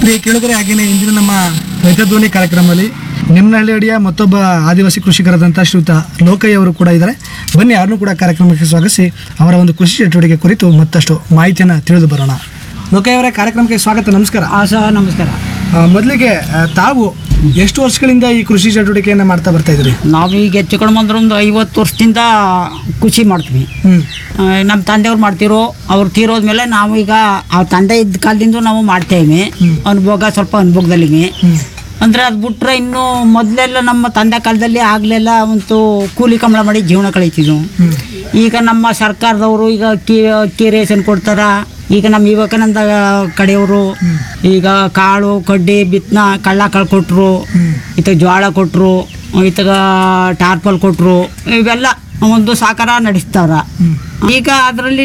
ಪ್ರಿಯ ಕೇಳಿದರೆ ಹಾಗೇನೆ ಇಂದಿನ ನಮ್ಮ ರೈತ ಧ್ವನಿ ಕಾರ್ಯಕ್ರಮದಲ್ಲಿ ನಿಮ್ಮನಹಳ್ಳಿ ಅಡಿಯ ಮತ್ತೊಬ್ಬ ಆದಿವಾಸಿ ಕೃಷಿಕರಾದಂಥ ಶ್ರೀಯುತ ಲೋಕಯ್ಯ ಅವರು ಕೂಡ ಇದ್ದಾರೆ ಬನ್ನಿ ಯಾರನ್ನೂ ಕೂಡ ಕಾರ್ಯಕ್ರಮಕ್ಕೆ ಸ್ವಾಗತಿಸಿ ಅವರ ಒಂದು ಕೃಷಿ ಚಟುವಟಿಕೆ ಕುರಿತು ಮತ್ತಷ್ಟು ಮಾಹಿತಿಯನ್ನು ತಿಳಿದು ಬರೋಣ ಲೋಕಯ್ಯ ಅವರೇ ಕಾರ್ಯಕ್ರಮಕ್ಕೆ ಸ್ವಾಗತ ನಮಸ್ಕಾರ ಆ ಸಹ ನಮಸ್ಕಾರ ಆ, ಮೊದಲಿಗೆ ಆ, ತಾವು ಎಷ್ಟು ವರ್ಷಗಳಿಂದ ಈ ಕೃಷಿ ಚಟುವಟಿಕೆಯನ್ನು ಮಾಡ್ತಾ ಬರ್ತಾ ಇದ್ರಿ ನಾವು ಈಗ ಹೆಚ್ಚು ಕಡಿಮೆ ಅಂದ್ರೆ ಒಂದು ಐವತ್ತು ವರ್ಷದಿಂದ ಕೃಷಿ ಮಾಡ್ತೀವಿ ಹ್ಮ್ ಆ, ನಮ್ಮ ತಂದೆಯವ್ರು ಮಾಡ್ತಿರೋ ಅವ್ರು ತೀರೋದ್ಮೇಲೆ ನಾವು ಈಗ ಆ ತಂದೆ ಇದ್ದ ಕಾಲದಿಂದ ನಾವು ಮಾಡ್ತೇವೆ ಅನುಭೋಗ ಸ್ವಲ್ಪ ಅನುಭೋಗದಲ್ಲಿ ಅಂದರೆ ಅದು ಬಿಟ್ರೆ ಇನ್ನು ಮೊದಲೆಲ್ಲ ನಮ್ಮ ತಂದೆ ಕಾಲದಲ್ಲಿ ಆಗಲೆಲ್ಲ ಒಂದು ಕೂಲಿ ಕಂಬಳ ಮಾಡಿ ಜೀವನ ಕಳೀತಿದ್ವು ಈಗ ನಮ್ಮ ಸರ್ಕಾರದವರು ಈಗ ಅಕ್ಕಿ ಅಕ್ಕಿ ರೇಷನ್ ಕೊಡ್ತಾರ ಈಗ ನಮ್ಮ ವಿವೇಕಾನಂದ ಕಡೆಯವರು ಈಗ ಕಾಳು ಕಡ್ಡಿ ಬಿತ್ತನ ಕಳ್ಳ ಕಾಳು ಕೊಟ್ಟರು ಇತ್ತ ಜೋಳ ಕೊಟ್ಟರು ಇತ್ತಾಗ ಟಾರ್ಪಲ್ ಕೊಟ್ಟರು ಇವೆಲ್ಲ ಒಂದು ಸಾಕಾರ ನಡೆಸ್ತಾರ ಈಗ ಅದರಲ್ಲಿ